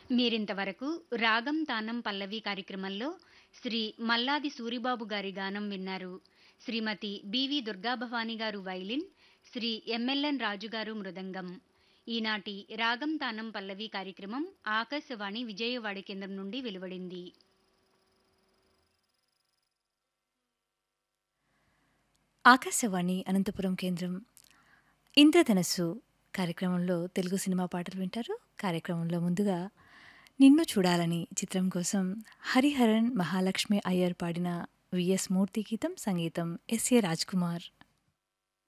మీరింతవరకు రాగం తానం పల్లవి కార్యక్రమంలో శ్రీ మల్లాది సూరిబాబు గారి గానం విన్నారు శ్రీమతి బివి దుర్గాభవాని గారు వైలిన్ శ్రీ ఎంఎల్ఎన్ రాజు గారు మృదంగం ఈనాటి రాగం తానం పల్లవి కార్యక్రమం ఆకాశవాణి విజయవాడ కేంద్రం నుండి వెలువడింది ఆకాశవాణి అనంతపురం కేంద్రం ఇంద్రధనస్సు కార్యక్రమంలో తెలుగు సినిమా పాటలు వింటారు కార్యక్రమంలో ముందుగా నిన్ను చూడాలని చిత్రం కోసం హరిహరన్ మహాలక్ష్మి అయ్యర్ పాడిన విఎస్ మూర్తి గీతం సంగీతం ఎస్ఏ రాజ్ కుమార్